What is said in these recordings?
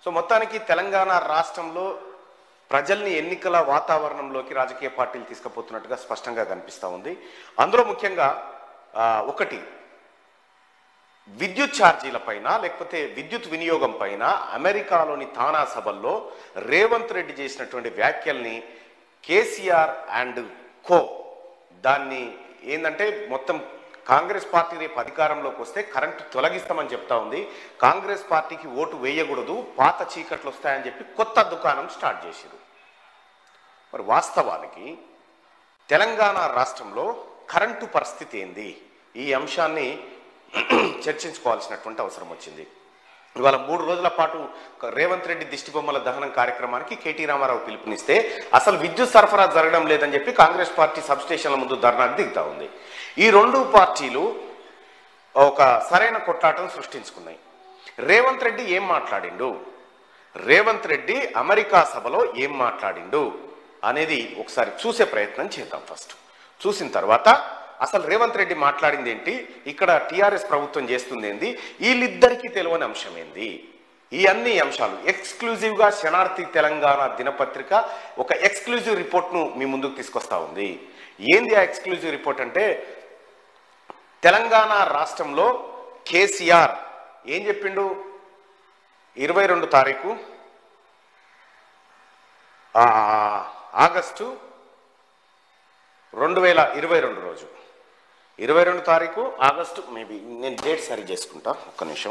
So మొత్తానికి తెలంగాణ రాష్ట్రంలో ప్రజల్ని ఎన్నికల వాతావరణంలోకి రాజకీయ పార్టీలు తీసుకుపోతున్నట్టుగా స్పష్టంగా కనిపిస్తూ ఉంది అందులో ముఖ్యంగా ఆ, ఒకటి విద్యుత్ ఛార్జీల పైన లేకపోతే విద్యుత్ వినియోగం పైన అమెరికాలోని తానా సభల్లో రేవంత్ రెడ్డి చేసినటువంటి వ్యాఖ్యల్ని కేసీఆర్ అండ్ కో దాన్ని ఏంటంటే మొత్తం కాంగ్రెస్ పార్టీ రేపు అధికారంలోకి వస్తే కరెంటు తొలగిస్తామని చెప్తా ఉంది కాంగ్రెస్ పార్టీకి ఓటు వేయకూడదు పాత చీకట్లు వస్తాయని చెప్పి కొత్త దుకాణం స్టార్ట్ చేశారు మరి వాస్తవానికి తెలంగాణ రాష్ట్రంలో కరెంటు పరిస్థితి ఏంది ఈ అంశాన్ని చర్చించుకోవాల్సినటువంటి అవసరం వచ్చింది ఇవాళ మూడు రోజుల పాటు రేవంత్ రెడ్డి దిష్టిబొమ్మల దహనం కార్యక్రమానికి కేటీ రామారావు పిలుపునిస్తే అసలు విద్యుత్ సరఫరా జరగడం లేదని చెప్పి కాంగ్రెస్ పార్టీ సబ్స్టేషన్ల ముందు ధర్నాకు దిగుతా ఉంది ఈ రెండు పార్టీలు ఒక సరైన కొట్లాటం సృష్టించుకున్నాయి రేవంత్ రెడ్డి ఏం మాట్లాడిండు రేవంత్ రెడ్డి అమెరికా సభలో ఏం మాట్లాడిండు అనేది ఒకసారి చూసే ప్రయత్నం చేద్దాం ఫస్ట్ చూసిన తర్వాత అసలు రేవంత్ రెడ్డి మాట్లాడింది ఏంటి ఇక్కడ టిఆర్ఎస్ ప్రభుత్వం చేస్తుంది ఏంది వీళ్ళిద్దరికీ తెలియని అంశం ఏంది ఈ అన్ని అంశాలు ఎక్స్క్లూజివ్ గా శనార్థి తెలంగాణ దినపత్రిక ఒక ఎక్స్క్లూజివ్ రిపోర్ట్ ను మీ ముందుకు తీసుకొస్తా ఉంది ఏంది ఆ ఎక్స్క్లూజివ్ రిపోర్ట్ అంటే తెలంగాణ రాష్ట్రంలో కేసీఆర్ ఏం చెప్పిండు ఇరవై రెండు తారీఖు ఆ, ఆగస్టు రెండు వేల ఇరవై రెండు రోజు ఇరవై రెండు తారీఖు ఆగస్టు మేబీ నేను డేట్ సరి చేసుకుంటా ఒక్క నిమిషం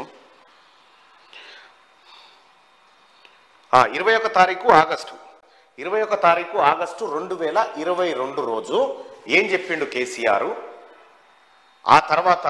ఇరవై ఒక తారీఖు ఆగస్టు ఇరవై ఒక తారీఖు ఆగస్టు రెండు వేల ఇరవై రెండు రోజు ఏం చెప్పిండు కేసీఆర్ ఆ తర్వాత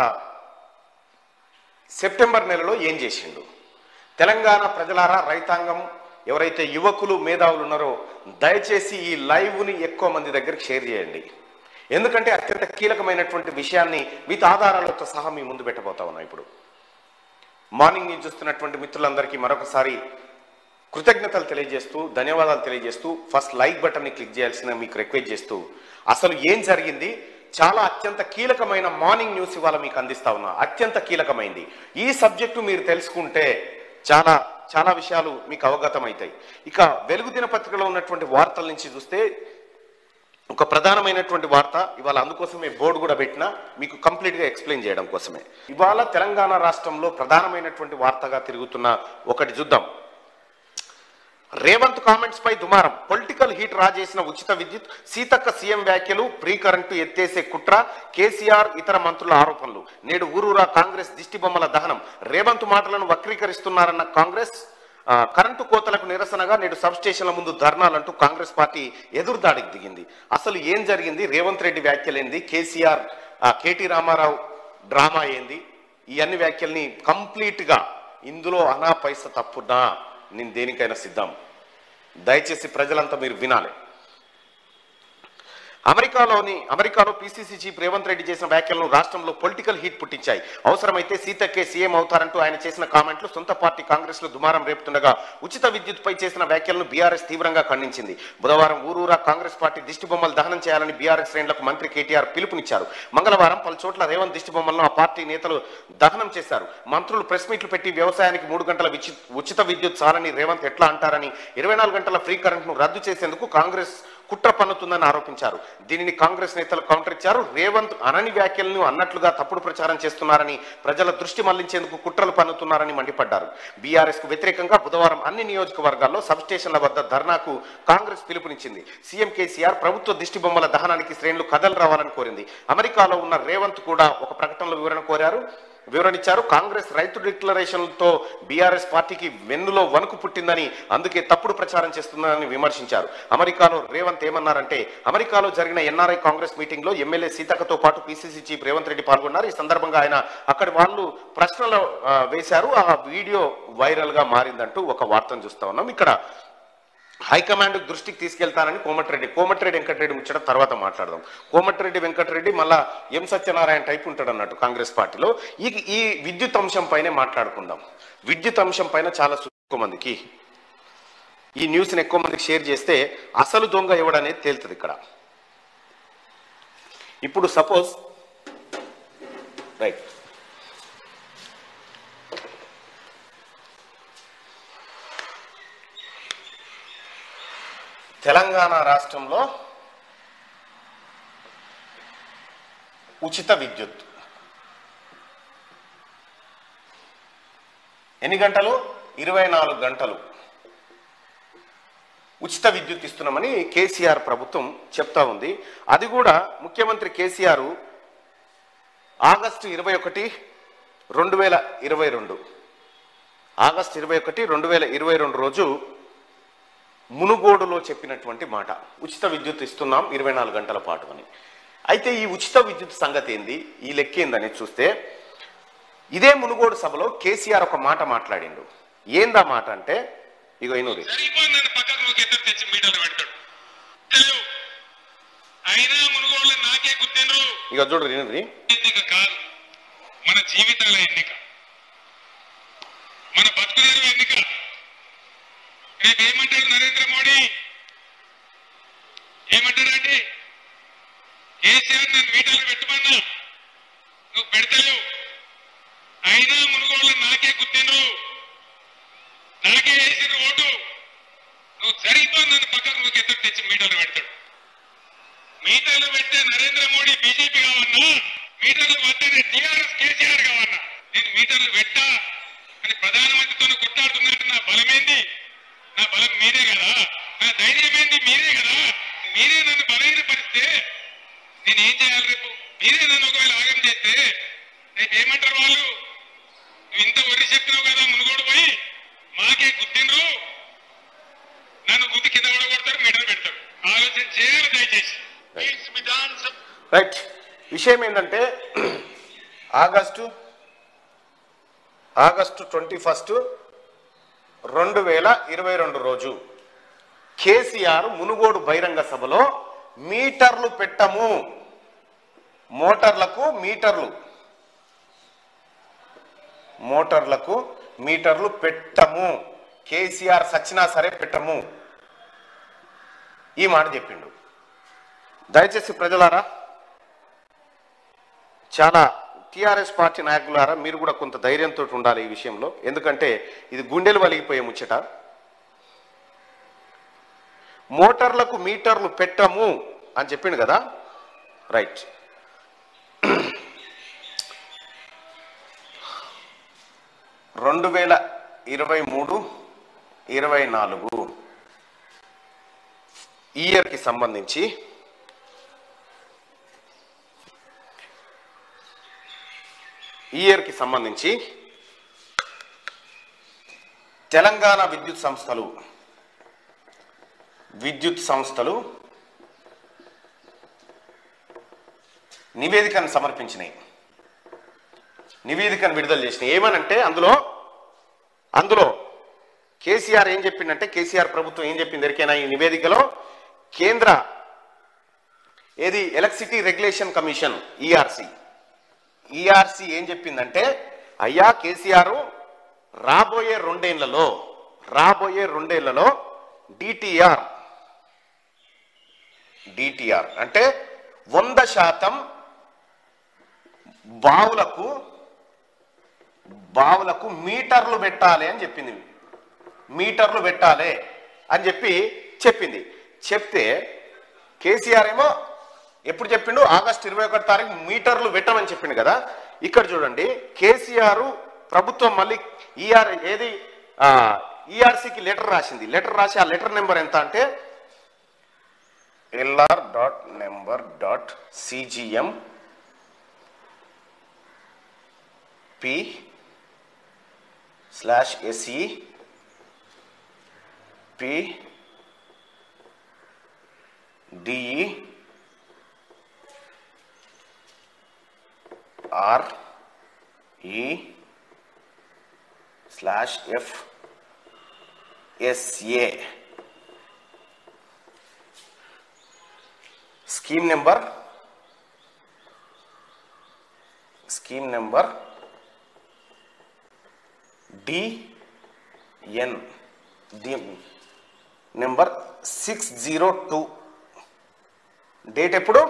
సెప్టెంబర్ నెలలో ఏం చేసిండు తెలంగాణ ప్రజలారా రైతాంగం ఎవరైతే యువకులు మేధావులు ఉన్నారో దయచేసి ఈ లైవ్ని ఎక్కువ మంది దగ్గరికి షేర్ చేయండి ఎందుకంటే అత్యంత కీలకమైనటువంటి విషయాన్ని మీతో ఆధారాలతో సహా మీ ముందు పెట్టబోతా ఉన్నా ఇప్పుడు మార్నింగ్ న్యూస్ చూస్తున్నటువంటి మిత్రులందరికీ మరొకసారి కృతజ్ఞతలు తెలియజేస్తూ ధన్యవాదాలు తెలియజేస్తూ ఫస్ట్ లైక్ బటన్ని క్లిక్ చేయాల్సిన మీకు రిక్వెస్ట్ చేస్తూ అసలు ఏం జరిగింది చాలా అత్యంత కీలకమైన మార్నింగ్ న్యూస్ ఇవాళ మీకు అందిస్తా ఉన్నా అత్యంత కీలకమైంది ఈ సబ్జెక్టు మీరు తెలుసుకుంటే చాలా చాలా విషయాలు మీకు అవగతం అవుతాయి ఇక వెలుగు దినపత్రికలో ఉన్నటువంటి వార్తల నుంచి చూస్తే ఒక ప్రధానమైనటువంటి వార్త ఇవాళ అందుకోసమే బోర్డు కూడా పెట్టినా మీకు కంప్లీట్ గా ఎక్స్ప్లెయిన్ చేయడం కోసమే ఇవాళ తెలంగాణ రాష్ట్రంలో ప్రధానమైనటువంటి వార్తగా తిరుగుతున్న ఒకటి చూద్దాం రేవంత్ కామెంట్స్ పై దుమారం పొలిటికల్ హీట్ రాజేసిన ఉచిత విద్యుత్ సీతక్క సీఎం వ్యాఖ్యలు ప్రీ కరెంటు ఎత్తేసే కుట్ర కేసీఆర్ ఇతర మంత్రుల ఆరోపణలు నేడు ఊరూరా కాంగ్రెస్ దిష్టిబొమ్మల దహనం రేవంత్ మాటలను వక్రీకరిస్తున్నారన్న కాంగ్రెస్ ఆ, కరెంటు కోతలకు నిరసనగా నేడు సబ్ స్టేషన్ల ముందు ధర్నాలంటూ కాంగ్రెస్ పార్టీ ఎదురుదాడికి దిగింది అసలు ఏం జరిగింది రేవంత్ రెడ్డి వ్యాఖ్యలేంది కేసీఆర్ ఆ, కేటీ రామారావు డ్రామా ఏంది ఈ అన్ని వ్యాఖ్యల్ని కంప్లీట్ గా ఇందులో అనా పైస తప్పున్నా నేను దేనికైనా సిద్ధం దయచేసి ప్రజలంతా మీరు వినాలి అమెరికాలోని అమెరికాలో పీసీసీ చీఫ్ రేవంత్ రెడ్డి చేసిన వ్యాఖ్యలను రాష్ట్రంలో పొలిటికల్ హీట్ పుట్టించాయి అవసరమైతే సీతక్కే సీఎం అవుతారంటూ ఆయన చేసిన కామెంట్లు సొంత పార్టీ కాంగ్రెస్ లో దుమారం రేపుతుండగా ఉచిత విద్యుత్ పై చేసిన వ్యాఖ్యలను బీఆర్ఎస్ తీవ్రంగా ఖండించింది బుధవారం ఊరూరా కాంగ్రెస్ పార్టీ దిష్టి బొమ్మలు దహనం చేయాలని బీఆర్ఎస్ శ్రేణులకు మంత్రి కేటీఆర్ పిలుపునిచ్చారు మంగళవారం పలు చోట్ల రేవంత్ దిష్టి బొమ్మలను ఆ పార్టీ నేతలు దహనం చేశారు మంత్రులు ప్రెస్ మీట్లు పెట్టి వ్యవసాయానికి మూడు గంటల విచి- ఉచిత విద్యుత్ చాలని రేవంత్ ఎట్లా అంటారని ఇరవై నాలుగు గంటల ఫ్రీ కరెంట్ ను రద్దు చేసేందుకు కాంగ్రెస్ కుట్ర పన్నుతుందని ఆరోపించారు దీనిని కాంగ్రెస్ నేతలు కౌంటర్ ఇచ్చారు రేవంత్ అనని వ్యాఖ్యలను అన్నట్లుగా తప్పుడు ప్రచారం చేస్తున్నారని ప్రజల దృష్టి మళ్లించేందుకు కుట్రలు పన్నుతున్నారని మండిపడ్డారు బీఆర్ఎస్ కు వ్యతిరేకంగా బుధవారం అన్ని నియోజకవర్గాల్లో సబ్ స్టేషన్ల వద్ద ధర్నాకు కాంగ్రెస్ పిలుపునిచ్చింది సీఎం కేసీఆర్ ప్రభుత్వ దిష్టి బొమ్మల దహనానికి శ్రేణులు కథలు రావాలని కోరింది అమెరికాలో ఉన్న రేవంత్ కూడా ఒక ప్రకటనలో వివరణ కోరారు వివరణిచ్చారు కాంగ్రెస్ రైతు డిక్లరేషన్లతో బీఆర్ఎస్ పార్టీకి వెన్నులో వణుకు పుట్టిందని అందుకే తప్పుడు ప్రచారం చేస్తుందని విమర్శించారు అమెరికాలో రేవంత్ ఏమన్నారంటే అమెరికాలో జరిగిన ఎన్ఆర్ఐ కాంగ్రెస్ మీటింగ్ లో ఎమ్మెల్యే సీతక్కతో పాటు పీసీసీ చీఫ్ రేవంత్ రెడ్డి పాల్గొన్నారు ఈ సందర్భంగా ఆయన అక్కడి వాళ్ళు ప్రశ్నలు ఆ, వేశారు ఆ వీడియో వైరల్ గా మారిందంటూ ఒక వార్తను చూస్తా ఉన్నాం ఇక్కడ హైకమాండ్ దృష్టికి తీసుకెళ్తానని కోమటిరెడ్డి కోమటిరెడ్డి వెంకటరెడ్డి ముచ్చట తర్వాత మాట్లాడదాం కోమటిరెడ్డి వెంకటరెడ్డి మళ్ళా ఎం సత్యనారాయణ టైప్ ఉంటాడు అన్నట్టు కాంగ్రెస్ పార్టీలో ఈ ఈ విద్యుత్ అంశం పైనే మాట్లాడుకుందాం విద్యుత్ అంశం పైన చాలా ఎక్కువ మందికి ఈ న్యూస్ని ఎక్కువ మందికి షేర్ చేస్తే అసలు దొంగ ఎవడనేది తేలుతుంది ఇక్కడ ఇప్పుడు సపోజ్ రైట్ తెలంగాణ రాష్ట్రంలో ఉచిత విద్యుత్ ఎన్ని గంటలు ఇరవై నాలుగు గంటలు ఉచిత విద్యుత్ ఇస్తున్నామని కేసీఆర్ ప్రభుత్వం చెప్తా ఉంది అది కూడా ముఖ్యమంత్రి కేసీఆర్ ఆగస్టు ఇరవై ఒకటి రెండు వేల ఇరవై రెండు ఆగస్టు ఇరవై ఒకటి రెండు వేల ఇరవై రెండు రోజు మునుగోడులో చెప్పినటువంటి మాట ఉచిత విద్యుత్ ఇస్తున్నాం ఇరవై నాలుగు గంటల పాటు అని అయితే ఈ ఉచిత విద్యుత్ సంగతి ఏంది ఈ లెక్క ఏందని చూస్తే ఇదే మునుగోడు సభలో కేసీఆర్ ఒక మాట మాట్లాడిండు ఏందా మాట అంటే ఇగో ఇనూరి సరిపోయిందని పక్కకు ఒక ఇద్దరు తెచ్చి మీటర్లు పెడతాడు తెలియవు అయినా మునుగోళ్ళు నాకే గుర్తిండ్రు ఇక చూడు ఇనూరి ఎన్నిక కాదు మన జీవితాల ఎన్నిక మన బతుకుదేరు ఎన్నిక రేపు ఏమంటారు నరేంద్ర మోడీ ఏమంటారండి కేసీఆర్ నన్ను మీటర్లు పెట్టమన్నా నువ్వు పెడతలేవు అయినా మునుగోళ్ళు నాకే గుర్తిండ్రు నాకే వేసిన ఓటు నువ్వు సరిగ్గా నన్ను పక్కకు నువ్వు ఎదురు తెచ్చి మీటర్లు పెడతాడు మీటర్లు పెట్టే నరేంద్ర మోడీ బీజేపీ కావన్నా మీటర్లు వద్దనే టీఆర్ఎస్ కేసీఆర్ కావన్నా నేను మీటర్లు పెట్టా అని ప్రధానమంత్రితో కొట్టాడుతున్నాడు నా బలమేంది నా బలం మీరే కదా నా ధైర్యం ఏంది మీరే కదా మీరే నన్ను బలహీనపరిస్తే నేను ఏం చేయాలి రేపు మీరే నన్ను ఒకవేళ ఆగం చేస్తే రేపు ఏమంటారు వాళ్ళు నువ్వు ఇంత వరి చెప్పినావు కదా మునుగోడు పోయి మాకే గుర్తిండ్రు నన్ను గుద్ది కింద పడగొడతారు మెడలు పెడతారు ఆలోచన చేయాలి దయచేసి ఈ విధాన సభ రైట్ విషయం ఏంటంటే ఆగస్టు ఆగస్టు ట్వంటీ ఫస్ట్ రెండు వేల ఇరవై రెండు రోజు కేసీఆర్ మునుగోడు బహిరంగ సభలో మీటర్లు పెట్టము మోటార్లకు మీటర్లు మోటార్లకు మీటర్లు పెట్టము కేసీఆర్ సచ్చినా సరే పెట్టము ఈ మాట చెప్పిండు దయచేసి ప్రజలారా చాలా టిఆర్ఎస్ పార్టీ నాయకులారా మీరు కూడా కొంత ధైర్యంతో ఉండాలి ఈ విషయంలో ఎందుకంటే ఇది గుండెలు వలిగిపోయే ముచ్చట మోటార్లకు మీటర్లు పెట్టము అని చెప్పిండు కదా రైట్ రెండు వేల ఇరవై మూడు ఇరవై నాలుగు ఇయర్కి సంబంధించి ఇయర్కి సంబంధించి తెలంగాణ విద్యుత్ సంస్థలు విద్యుత్ సంస్థలు నివేదికను సమర్పించినాయి నివేదికను విడుదల చేసినాయి ఏమనంటే అందులో అందులో కేసీఆర్ ఏం చెప్పిందంటే కేసీఆర్ ప్రభుత్వం ఏం చెప్పింది ఎరికైనా ఈ నివేదికలో కేంద్ర ఏది electricity regulation commission ERC ERC ఏం చెప్పిందంటే అయ్యా కేసీఆర్ రాబోయే రెండేళ్లలో రాబోయే రెండేళ్లలో డిటిఆర్ డిటిఆర్ అంటే వంద శాతం బావులకు బావులకు మీటర్లు పెట్టాలి అని చెప్పింది మీటర్లు పెట్టాలి అని చెప్పి చెప్పింది చెప్తే కేసీఆర్ ఏమో ఎప్పుడు చెప్పిండు ఆగస్ట్ ఇరవై ఒకటి తారీఖు మీటర్లు పెట్టమని చెప్పిండు కదా ఇక్కడ చూడండి కేసీఆర్ ప్రభుత్వం మళ్ళీ ఈఆర్ ఏది ఈఆర్సీకి లెటర్ రాసింది లెటర్ రాసి ఆ లెటర్ నెంబర్ ఎంత అంటే LR dot number dot CGM P slash SE P DE R E slash F SA scheme number scheme number DN D number six zero two date ఎప్పుడు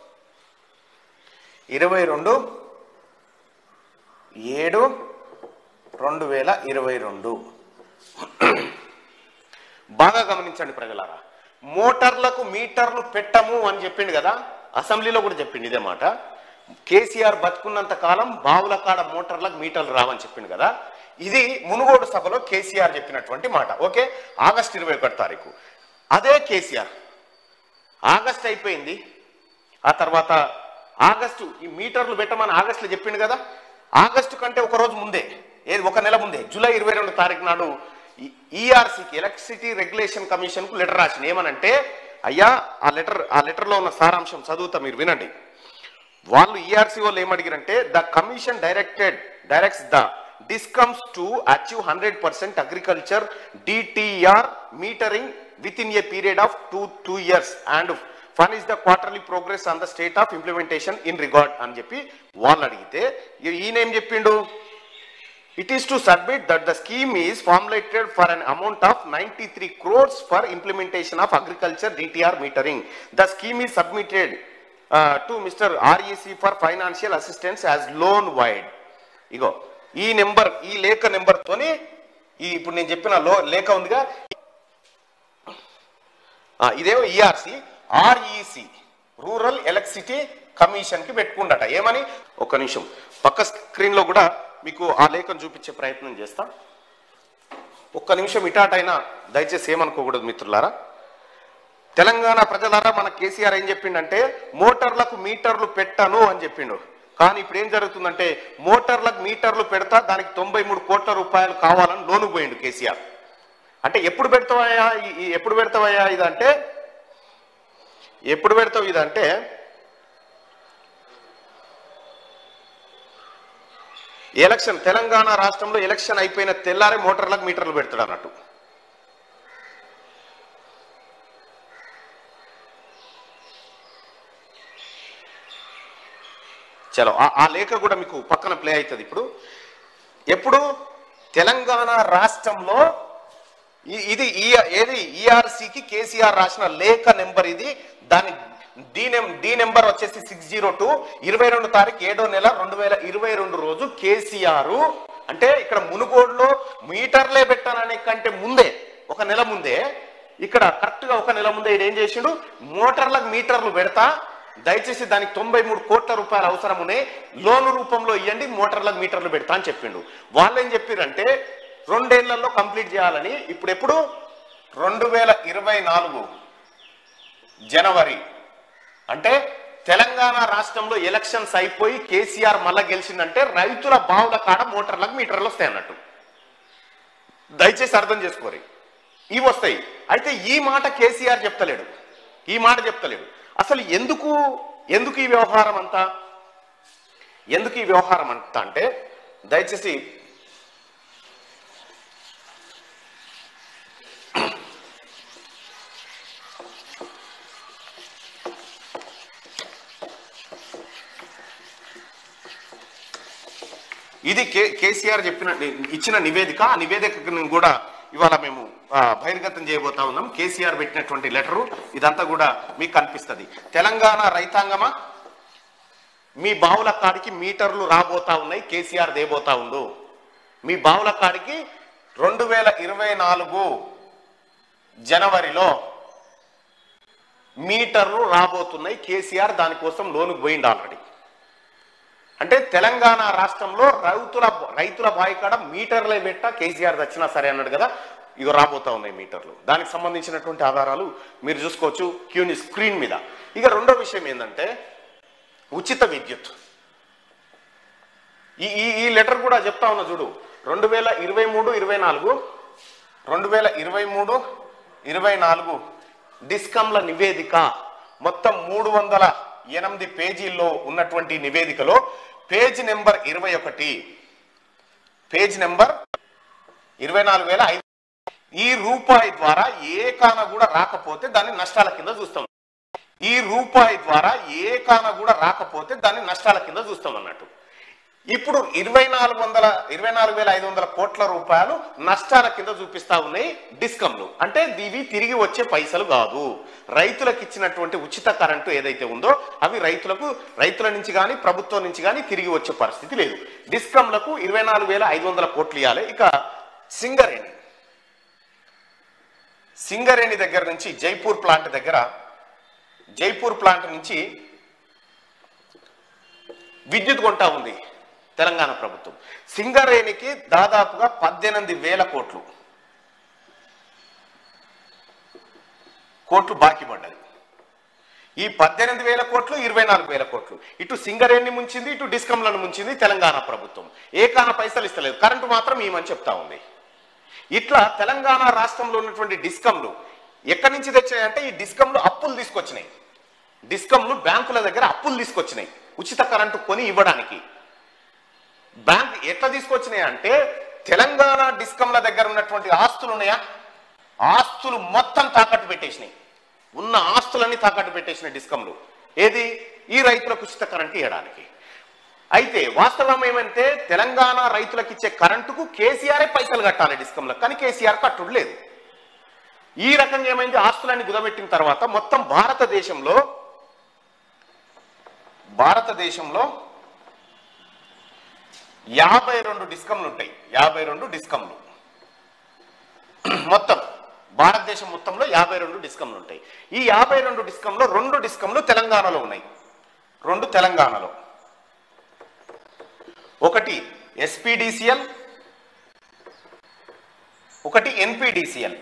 ఇరవై రెండు ఏడు రెండు వేల ఇరవై రెండు బాగా గమనించండి ప్రజలారా మోటార్లకు మీటర్లు పెట్టము అని చెప్పిండు కదా అసెంబ్లీలో కూడా చెప్పిండు ఇదే మాట కేసీఆర్ బతుకున్నంత కాలం బావుల కాడ మోటార్లకు మీటర్లు రావని చెప్పిండు కదా ఇది మునుగోడు సభలో కేసీఆర్ చెప్పినటువంటి మాట ఓకే ఆగస్ట్ ఇరవై ఒకటి తారీఖు అదే కేసీఆర్ ఆగస్ట్ అయిపోయింది ఆ తర్వాత ఆగస్టు ఈ మీటర్లు పెట్టమని ఆగస్టులో చెప్పిండు కదా ఆగస్టు కంటే ఒక రోజు ముందే ఏది ఒక నెల ముందే జూలై ఇరవై రెండు తారీఖు నాడు ఈఆర్సీకి ఎలక్ట్రిసిటీ రెగ్యులేషన్ కమిషన్ కు లెటర్ రాసింది ఏమనంటే అయ్యా ఆ లెటర్ ఆ లెటర్లో ఉన్న సారాంశం చదువుతా మీరు వినండి వాళ్ళు ఈఆర్సీ వాళ్ళు ఏమడిగారంటే the commission directed directs the discoms to achieve hundred percent agriculture DTR metering within a period of two two years and furnish the quarterly progress on the state of implementation in regard అని చెప్పి వాళ్ళు అడిగితే ఈ- ఈయన ఏం చెప్పిండు It is to submit that the scheme is formulated for an amount of 93 crores for implementation of agriculture DTR metering. The scheme is submitted uh, to Mr. REC for financial assistance as loan wide. ఇగో ఈ number ఈ లేఖ number తోని ఈ ఇప్పుడు నేను చెప్పిన లో లేఖ ఉందిగా ఆ, ఇదేమో ERC REC rural electricity commission కి పెట్టుకుండట ఏమని ఒక్క నిమిషం పక్క స్క్రీన్ లో కూడా మీకు ఆ లేఖను చూపించే ప్రయత్నం చేస్తా ఒక్క నిమిషం ఇటాటైనా దయచేసి ఏమనుకోకూడదు మిత్రులారా తెలంగాణ ప్రజలారా మన కేసీఆర్ ఏం చెప్పిండంటే మోటార్లకు మీటర్లు పెట్టను అని చెప్పిండు కానీ ఇప్పుడు ఏం జరుగుతుందంటే మోటార్లకు మీటర్లు పెడతా దానికి తొంభై మూడు కోట్ల రూపాయలు కావాలని లోను పోయిండు కేసీఆర్ అంటే ఎప్పుడు పెడతావయ్యా ఈ- ఈ ఎప్పుడు పెడతావయ్యా ఇదంటే ఎప్పుడు పెడతావు ఇదంటే ఎలక్షన్ తెలంగాణ రాష్ట్రంలో ఎలక్షన్ అయిపోయిన తెల్లారే మోటార్లకు మీటర్లు పెడతాడు అన్నట్టు చలో ఆ- ఆ లేఖ కూడా మీకు పక్కన ప్లే అవుతుంది ఇప్పుడు ఎప్పుడు తెలంగాణ రాష్ట్రంలో ఈ- ఇది ఈ- ఏది ఈఆర్సీకి కేసీఆర్ రాసిన లేఖ నెంబర్ ఇది దాని డి నెం డి నెంబర్ వచ్చేసి సిక్స్ జీరో టూ ఇరవై రెండు తారీఖు ఏడో నెల రెండు వేల ఇరవై రెండు రోజు కేసీఆర్ అంటే ఇక్కడ మునుగోడులో మీటర్లే పెట్టాననే కంటే ముందే ఒక నెల ముందే ఇక్కడ కరెక్ట్ గా ఒక నెల ముందే ఈడు ఏం చేసిండు మోటార్లకు మీటర్లు పెడతా దయచేసి దానికి తొంభై మూడు కోట్ల రూపాయలు అవసరం ఉన్నాయి లోను రూపంలో ఇవ్వండి మోటార్లకు మీటర్లు పెడతా అని చెప్పిండు వాళ్ళు ఏం చెప్పారంటే రెండేళ్లలో కంప్లీట్ చేయాలని ఇప్పుడు ఎప్పుడు రెండు వేల ఇరవై నాలుగు జనవరి అంటే తెలంగాణ రాష్ట్రంలో ఎలక్షన్స్ అయిపోయి కేసీఆర్ మళ్ళా గెలిచిందంటే రైతుల బావుల కాడ మోటార్లకు మీటర్లు వస్తాయి అన్నట్టు దయచేసి అర్థం చేసుకోరి ఇవి వస్తాయి అయితే ఈ మాట కేసీఆర్ చెప్తలేడు ఈ మాట చెప్తలేడు అసలు ఎందుకు ఎందుకు ఈ వ్యవహారం అంతా ఎందుకు ఈ వ్యవహారం అంతా అంటే దయచేసి ఇది కే కేసీఆర్ చెప్పిన ఇచ్చిన నివేదిక ఆ నివేదికను కూడా ఇవాళ మేము ఆ, బహిర్గతం చేయబోతా ఉన్నాం కేసీఆర్ పెట్టినటువంటి లెటరు ఇదంతా కూడా మీకు కనిపిస్తుంది తెలంగాణ రైతాంగమా మీ బావుల కాడికి మీటర్లు రాబోతా ఉన్నాయి కేసీఆర్ దేబోతా ఉండు మీ బావుల కాడికి రెండు వేల ఇరవై నాలుగు జనవరిలో మీటర్లు రాబోతున్నాయి కేసీఆర్ దానికోసం లోనుకు పోయిండు ఆల్రెడీ అంటే తెలంగాణ రాష్ట్రంలో రైతుల రైతుల బాయికాడ మీటర్లే పెట్ట కేసీఆర్ వచ్చినా సరే అన్నాడు కదా ఇక రాబోతా ఉన్నాయి మీటర్లు దానికి సంబంధించినటువంటి ఆధారాలు మీరు చూసుకోవచ్చు క్యూని స్క్రీన్ మీద ఇక రెండో విషయం ఏంటంటే ఉచిత విద్యుత్ ఈ ఈ ఈ లెటర్ కూడా చెప్తా ఉన్నా చూడు రెండు వేల ఇరవై మూడు ఇరవై నాలుగు రెండు వేల ఇరవై మూడు ఇరవై నాలుగు డిస్కంల నివేదిక మొత్తం మూడు వందల ఎనిమిది పేజీల్లో ఉన్నటువంటి నివేదికలో పేజ్ నెంబర్ ఇరవై ఒకటి పేజ్ నెంబర్ ఇరవై నాలుగు వేల ఐదు ఈ రూపాయి ద్వారా ఏ కాన కూడా రాకపోతే దాన్ని నష్టాల కింద చూస్తాం ఈ రూపాయి ద్వారా ఏ కాన కూడా రాకపోతే దాన్ని నష్టాల కింద చూస్తాం అన్నట్టు ఇప్పుడు ఇరవై నాలుగు వందల ఇరవై నాలుగు వేల ఐదు వందల కోట్ల రూపాయలు నష్టాల కింద చూపిస్తా ఉన్నాయి డిస్కంలు అంటే ఇవి తిరిగి వచ్చే పైసలు కాదు రైతులకు ఇచ్చినటువంటి ఉచిత కరెంటు ఏదైతే ఉందో అవి రైతులకు రైతుల నుంచి కానీ ప్రభుత్వం నుంచి కానీ తిరిగి వచ్చే పరిస్థితి లేదు డిస్కంలకు ఇరవై నాలుగు వేల ఐదు వందల కోట్లు ఇవ్వాలి ఇక సింగరేణి సింగరేణి దగ్గర నుంచి జైపూర్ ప్లాంట్ దగ్గర జైపూర్ ప్లాంట్ నుంచి విద్యుత్ కొంటా ఉంది తెలంగాణ ప్రభుత్వం సింగరేణికి దాదాపుగా పద్దెనిమిది వేల కోట్లు కోట్లు బాకీ పడ్డాయి ఈ పద్దెనిమిది వేల కోట్లు ఇరవై నాలుగు వేల కోట్లు ఇటు సింగరేణి ముంచింది ఇటు డిస్కంలను ముంచింది తెలంగాణ ప్రభుత్వం ఏకాన పైసలు ఇస్తలేదు కరెంటు మాత్రం ఏమని చెప్తా ఉంది ఇట్లా తెలంగాణ రాష్ట్రంలో ఉన్నటువంటి డిస్కంలు ఎక్కడి నుంచి తెచ్చాయంటే ఈ డిస్కంలు అప్పులు తీసుకొచ్చినాయి డిస్కంలు బ్యాంకుల దగ్గర అప్పులు తీసుకొచ్చినాయి ఉచిత కరెంటు కొని ఇవ్వడానికి బ్యాంక్ ఎట్లా తీసుకొచ్చినాయి అంటే తెలంగాణ డిస్కంల దగ్గర ఉన్నటువంటి ఆస్తులు ఉన్నాయా ఆస్తులు మొత్తం తాకట్టు పెట్టేసినాయి ఉన్న ఆస్తులన్నీ తాకట్టు పెట్టేసిన డిస్కంలు ఏది ఈ రైతులకు ఉచిత కరెంటు ఇవ్వడానికి అయితే వాస్తవం ఏమంటే తెలంగాణ రైతులకు ఇచ్చే కరెంటుకు కేసీఆర్ పైసలు కట్టాలి డిస్కంలకు కానీ కేసీఆర్ కట్టుడు లేదు ఈ రకంగా ఏమైంది ఆస్తులన్నీ కుదబెట్టిన తర్వాత మొత్తం భారతదేశంలో భారతదేశంలో యాభై రెండు డిస్కంలు ఉంటాయి యాభై రెండు డిస్కంలు మొత్తం భారతదేశం మొత్తంలో యాభై రెండు డిస్కంలు ఉంటాయి ఈ యాభై రెండు డిస్కంలో రెండు డిస్కంలు తెలంగాణలో ఉన్నాయి రెండు తెలంగాణలో ఒకటి ఎస్పీడిసిఎల్ ఒకటి ఎన్పిడిసిఎల్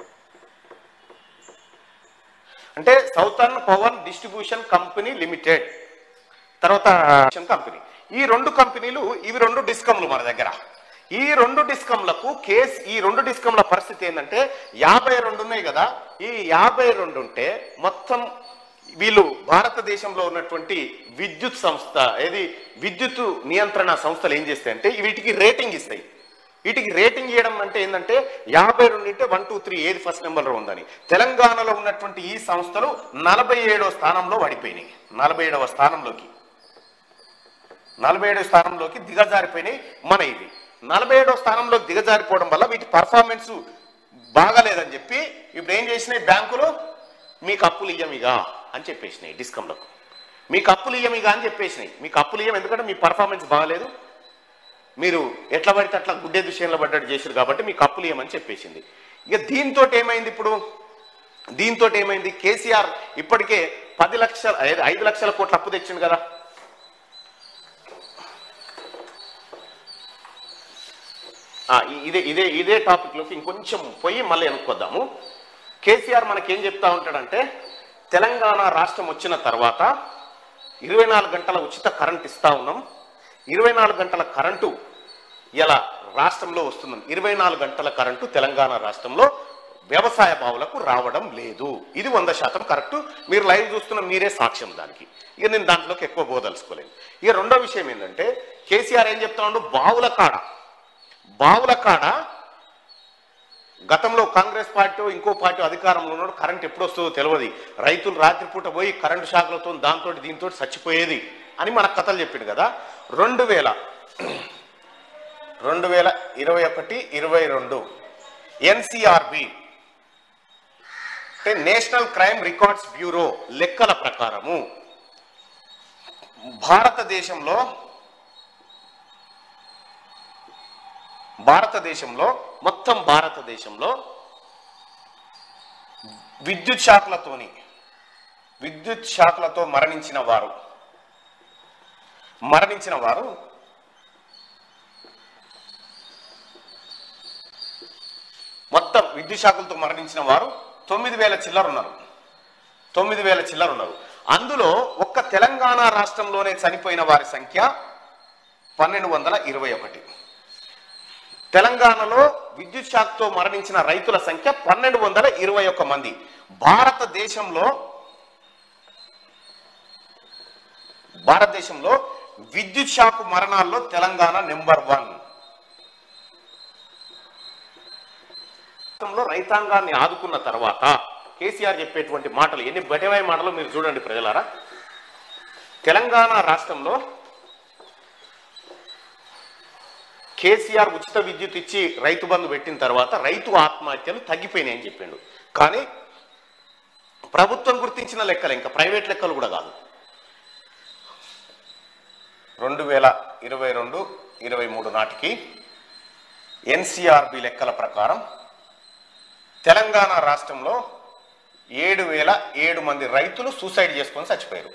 అంటే southern power distribution company limited తర్వాత కంపెనీ ఈ రెండు కంపెనీలు ఇవి రెండు డిస్కంలు మన దగ్గర ఈ రెండు డిస్కంలకు కేస్ ఈ రెండు డిస్కంల పరిస్థితి ఏంటంటే యాభై రెండు ఉన్నాయి కదా ఈ యాభై రెండు ఉంటే మొత్తం వీళ్ళు భారతదేశంలో ఉన్నటువంటి విద్యుత్ సంస్థ ఏది విద్యుత్ నియంత్రణ సంస్థలు ఏం చేస్తాయంటే వీటికి రేటింగ్ ఇస్తాయి వీటికి రేటింగ్ ఇవ్వడం అంటే ఏంటంటే యాభై రెండు అంటే వన్ టూ త్రీ ఏది ఫస్ట్ నెంబర్లో ఉందని తెలంగాణలో ఉన్నటువంటి ఈ సంస్థలు నలభై ఏడవ స్థానంలో పడిపోయినాయి నలభై ఏడవ స్థానంలోకి నలభై ఏడవ స్థానంలోకి దిగజారిపోయినాయి మన ఇది నలభై ఏడవ స్థానంలోకి దిగజారిపోవడం వల్ల వీటి పర్ఫార్మెన్స్ బాగాలేదని చెప్పి ఇప్పుడు ఏం చేసినాయి బ్యాంకులు మీకు అప్పులు ఇయ్యమిగా అని చెప్పేసినాయి డిస్కంలకు మీకు అప్పులు ఇయ్యమిగా అని చెప్పేసినాయి మీకు అప్పులు ఇయ్యం ఎందుకంటే మీ పర్ఫార్మెన్స్ బాగాలేదు మీరు ఎట్లా పడితే అట్లా గుడ్డే విషయంలో పడ్డట్టు చేశారు కాబట్టి మీకు అప్పులు ఇవ్వమని చెప్పేసింది ఇక దీంతో ఏమైంది ఇప్పుడు దీంతో ఏమైంది కేసీఆర్ ఇప్పటికే పది లక్షల ఐదు- ఐదు లక్షల కోట్ల అప్పు తెచ్చిండు కదా ఆ, ఇ- ఇదే ఇదే ఇదే టాపిక్లోకి ఇంకొంచెం పోయి మళ్ళీ వెనుక్కొద్దాము కేసీఆర్ మనకేం చెప్తా ఉంటాడంటే తెలంగాణ రాష్ట్రం వచ్చిన తర్వాత ఇరవై నాలుగు గంటల ఉచిత కరెంట్ ఇస్తా ఉన్నాం ఇరవై నాలుగు గంటల కరెంటు ఇలా రాష్ట్రంలో వస్తున్నాం ఇరవై నాలుగు గంటల కరెంటు తెలంగాణ రాష్ట్రంలో వ్యవసాయ బావులకు రావడం లేదు ఇది వంద శాతం కరెక్ట్ మీరు లైవ్ చూస్తున్న మీరే సాక్ష్యం దానికి ఇక నేను దాంట్లోకి ఎక్కువ పోదలుచుకోలేదు ఇక రెండో విషయం ఏంటంటే కేసీఆర్ ఏం చెప్తా ఉండు బావుల కాడ బావుల కాడ గతంలో కాంగ్రెస్ పార్టీ ఇంకో పార్టీ అధికారంలో ఉన్నాడు కరెంట్ ఎప్పుడు వస్తుందో తెలియదు రైతులు రాత్రిపూట పోయి కరెంటు షాకులతో దాంతో దీంతో చచ్చిపోయేది అని మన కథలు చెప్పిండు కదా రెండు వేల రెండు వేల ఇరవై ఒకటి ఇరవై రెండు ఎన్సిఆర్బి అంటే నేషనల్ క్రైమ్ రికార్డ్స్ బ్యూరో లెక్కల ప్రకారము భారతదేశంలో భారతదేశంలో మొత్తం భారతదేశంలో విద్యుత్ షాకులతోని విద్యుత్ షాకులతో మరణించిన వారు మరణించిన వారు మొత్తం విద్యుత్ షాకులతో మరణించిన వారు తొమ్మిది వేల చిల్లర ఉన్నారు తొమ్మిది వేల చిల్లర ఉన్నారు అందులో ఒక్క తెలంగాణ రాష్ట్రంలోనే చనిపోయిన వారి సంఖ్య పన్నెండు వందల ఇరవై ఒకటి తెలంగాణలో విద్యుత్ షాక్తో మరణించిన రైతుల సంఖ్య పన్నెండు వందల ఇరవై ఒక్క మంది భారతదేశంలో భారతదేశంలో విద్యుత్ షాక్ మరణాల్లో తెలంగాణ నెంబర్ వన్ రాష్ట్రంలో రైతాంగాన్ని ఆదుకున్న తర్వాత కేసీఆర్ చెప్పేటువంటి మాటలు ఎన్ని బటవాయి మాటలు మీరు చూడండి ప్రజలారా తెలంగాణ రాష్ట్రంలో కేసీఆర్ ఉచిత విద్యుత్ ఇచ్చి రైతు బంధు పెట్టిన తర్వాత రైతు ఆత్మహత్యలు తగ్గిపోయినాయి అని చెప్పిండు కానీ ప్రభుత్వం గుర్తించిన లెక్కలు ఇంకా ప్రైవేట్ లెక్కలు కూడా కాదు రెండు వేల ఇరవై రెండు ఇరవై మూడు నాటికి ఎన్సిఆర్బి లెక్కల ప్రకారం తెలంగాణ రాష్ట్రంలో ఏడు వేల ఏడు మంది రైతులు సూసైడ్ చేసుకొని చచ్చిపోయారు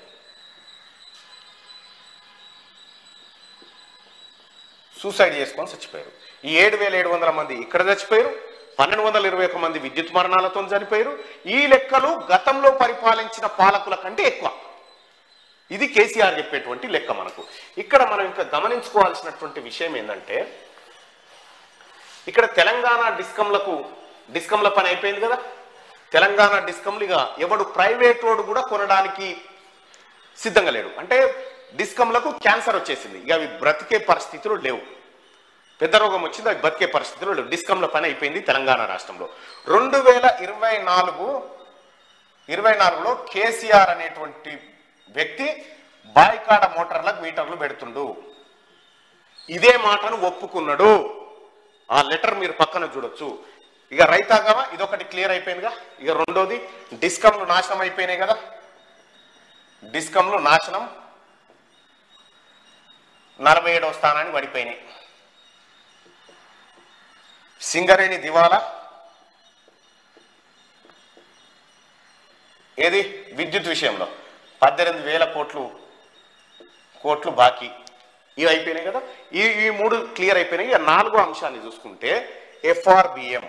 సూసైడ్ చేసుకొని చచ్చిపోయారు ఈ ఏడు వేల ఏడు వందల మంది ఇక్కడ చచ్చిపోయారు పన్నెండు వందల ఇరవై ఒక మంది విద్యుత్ మరణాలతో చనిపోయారు ఈ లెక్కలు గతంలో పరిపాలించిన పాలకుల కంటే ఎక్కువ ఇది కేసీఆర్ చెప్పేటువంటి లెక్క మనకు ఇక్కడ మనం ఇంకా గమనించుకోవాల్సినటువంటి విషయం ఏంటంటే ఇక్కడ తెలంగాణ డిస్కంలకు డిస్కంల పని అయిపోయింది కదా తెలంగాణ డిస్కంలు ఇక ఎవడు ప్రైవేట్ రోడ్ కూడా కొనడానికి సిద్ధంగా లేడు అంటే డిస్కంలకు క్యాన్సర్ వచ్చేసింది ఇక అవి బ్రతికే పరిస్థితులు లేవు పెద్ద రోగం వచ్చింది అవి బతికే పరిస్థితులు లేవు డిస్కంల పని అయిపోయింది తెలంగాణ రాష్ట్రంలో రెండు వేల ఇరవై నాలుగు ఇరవై నాలుగులో కేసీఆర్ అనేటువంటి వ్యక్తి బాయికాడ మోటార్లకు మీటర్లు పెడుతుండు ఇదే మాటను ఒప్పుకున్నాడు ఆ లెటర్ మీరు పక్కన చూడొచ్చు ఇక రైతాంగమా ఇదొకటి క్లియర్ అయిపోయిందిగా ఇక రెండోది డిస్కంలు నాశనం అయిపోయినాయి కదా డిస్కంలు నాశనం నలభై ఏడవ స్థానానికి పడిపోయినాయి సింగరేణి దివాలా ఏది విద్యుత్ విషయంలో పద్దెనిమిది వేల కోట్లు కోట్లు బాకీ ఇవి అయిపోయినాయి కదా ఈ ఈ మూడు క్లియర్ అయిపోయినాయి ఇక నాలుగో అంశాన్ని చూసుకుంటే ఎఫ్ఆర్బిఎం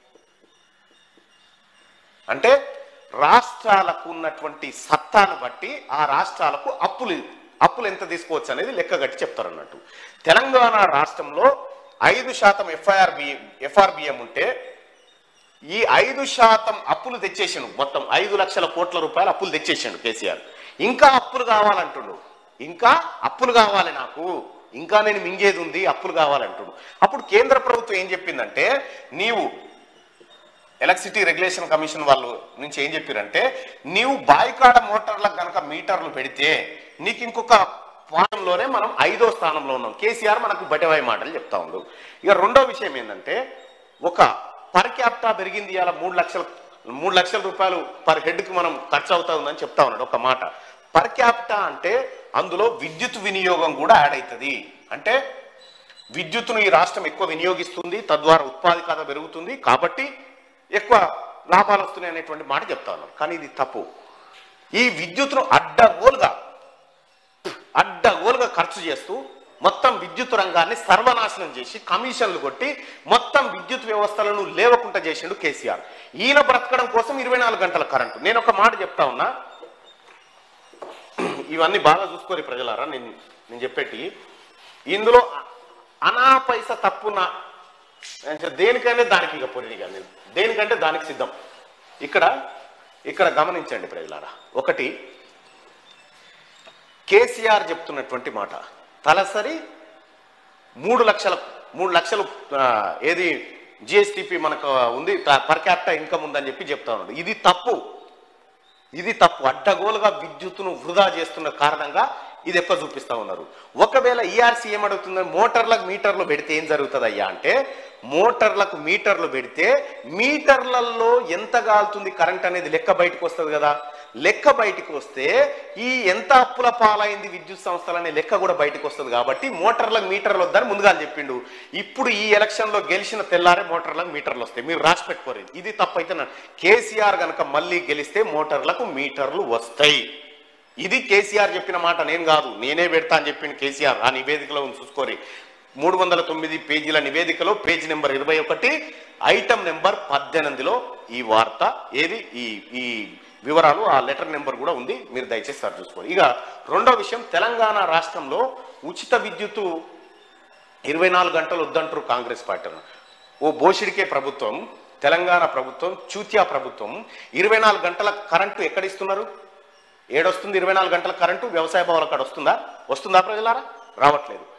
అంటే రాష్ట్రాలకు ఉన్నటువంటి సత్తాను బట్టి ఆ రాష్ట్రాలకు అప్పులు అప్పులు ఎంత తీసుకోవచ్చు అనేది లెక్క కట్టి చెప్తారు అన్నట్టు తెలంగాణ రాష్ట్రంలో ఐదు శాతం ఎఫ్ఐఆర్బి ఎఫ్ఆర్బిఎం ఉంటే ఈ ఐదు శాతం అప్పులు తెచ్చేసిండు మొత్తం ఐదు లక్షల కోట్ల రూపాయలు అప్పులు తెచ్చేసిండు కేసీఆర్ ఇంకా అప్పులు కావాలంటుండు ఇంకా అప్పులు కావాలి నాకు ఇంకా నేను మింగేది ఉంది అప్పులు కావాలంటుడు అప్పుడు కేంద్ర ప్రభుత్వం ఏం చెప్పిందంటే నీవు ఎలక్ట్రిసిటీ రెగ్యులేషన్ కమిషన్ వాళ్ళు నుంచి ఏం చెప్పారంటే నీవు బాయికాడ మోటార్లకు కనుక మీటర్లు పెడితే నీకు ఇంకొక పాఠంలోనే మనం ఐదో స్థానంలో ఉన్నాం కేసీఆర్ మనకు బటివాయి మాటలు చెప్తా ఉండు ఇక రెండో విషయం ఏంటంటే ఒక పర్ క్యాపిటా పెరిగింది ఇవాళ మూడు లక్షల మూడు లక్షల రూపాయలు పర్ హెడ్కి మనం ఖర్చు అవుతా ఉందని చెప్తా ఉన్నాడు ఒక మాట పర్ క్యాపిటా అంటే అందులో విద్యుత్ వినియోగం కూడా యాడ్ అవుతుంది అంటే విద్యుత్తును ఈ రాష్ట్రం ఎక్కువ వినియోగిస్తుంది తద్వారా ఉత్పాదకత పెరుగుతుంది కాబట్టి ఎక్కువ లాభాలు వస్తున్నాయి అనేటువంటి మాట చెప్తా ఉన్నారు కానీ ఇది తప్పు ఈ విద్యుత్తును అడ్డగోలుగా అడ్డగోలుగా ఖర్చు చేస్తూ మొత్తం విద్యుత్ రంగాన్ని సర్వనాశనం చేసి కమిషన్లు కొట్టి మొత్తం విద్యుత్ వ్యవస్థలను లేవకుండా చేసిండు కేసీఆర్ ఈయన బ్రతకడం కోసం ఇరవై నాలుగు గంటల కరెంటు నేను ఒక మాట చెప్తా ఉన్నా ఇవన్నీ బాగా చూసుకోరు ప్రజలారా నేను నేను చెప్పేటి ఇందులో అనా పైస తప్పున అంటే దేనికైనా దానికి ఇక పొరినిగా నేను దేనికంటే దానికి సిద్ధం ఇక్కడ ఇక్కడ గమనించండి ప్రజలారా ఒకటి కేసీఆర్ చెప్తున్నటువంటి మాట తలసరి మూడు లక్షల మూడు లక్షలు ఆ, ఏది జిఎస్టిపి మనకు ఉంది పర్ క్యాపిటల్ ఇన్కమ్ ఉందని చెప్పి చెప్తా ఉన్నాడు ఇది తప్పు ఇది తప్పు అడ్డగోలుగా విద్యుత్తును వృధా చేస్తున్న కారణంగా ఇది ఎక్కువ చూపిస్తా ఉన్నారు ఒకవేళ ఈఆర్సీ ఏమడుగుతుంది మోటార్లకు మీటర్లు పెడితే ఏం జరుగుతుంది అయ్యా అంటే మోటార్లకు మీటర్లు పెడితే మీటర్లలో ఎంత కాలుతుంది కరెంట్ అనేది లెక్క బయటకు వస్తుంది కదా లెక్క బయటకు వస్తే ఈ ఎంత అప్పుల పాలైంది విద్యుత్ సంస్థలనే లెక్క కూడా బయటకు వస్తుంది కాబట్టి మోటార్లకు మీటర్లు వద్దని ముందుగా చెప్పిండు ఇప్పుడు ఈ ఎలక్షన్ లో గెలిచిన తెల్లారే మోటార్లకు మీటర్లు వస్తాయి మీరు రాసి పెట్టుకోరు ఇది తప్పైతే నా- కేసీఆర్ గనక మళ్ళీ గెలిస్తే మోటార్లకు మీటర్లు వస్తాయి ఇది కేసీఆర్ చెప్పిన మాట నేను కాదు నేనే పెడతా అని చెప్పిన కేసీఆర్ ఆ నివేదికలో ఉంది చూసుకోరి మూడు వందల తొమ్మిది పేజీల నివేదికలో పేజీ నెంబర్ ఇరవై ఒకటి ఐటమ్ నెంబర్ పద్దెనిమిదిలో ఈ వార్త ఏది ఈ ఈ వివరాలు ఆ లెటర్ నెంబర్ కూడా ఉంది మీరు దయచేసి సార్ చూసుకోండి ఇక రెండో విషయం తెలంగాణ రాష్ట్రంలో ఉచిత విద్యుత్తు ఇరవై నాలుగు గంటలు వద్దంటారు కాంగ్రెస్ పార్టీ వాళ్ళు. ఓ బోషిడికే ప్రభుత్వం తెలంగాణ ప్రభుత్వం చూత్యా ప్రభుత్వం ఇరవై నాలుగు గంటల కరెంటు ఎక్కడిస్తున్నారు ఏడొస్తుంది ఇరవై నాలుగు గంటల కరెంటు వ్యవసాయ భవనాల కాడ వస్తుందా వస్తుందా ప్రజలారా రావట్లేదు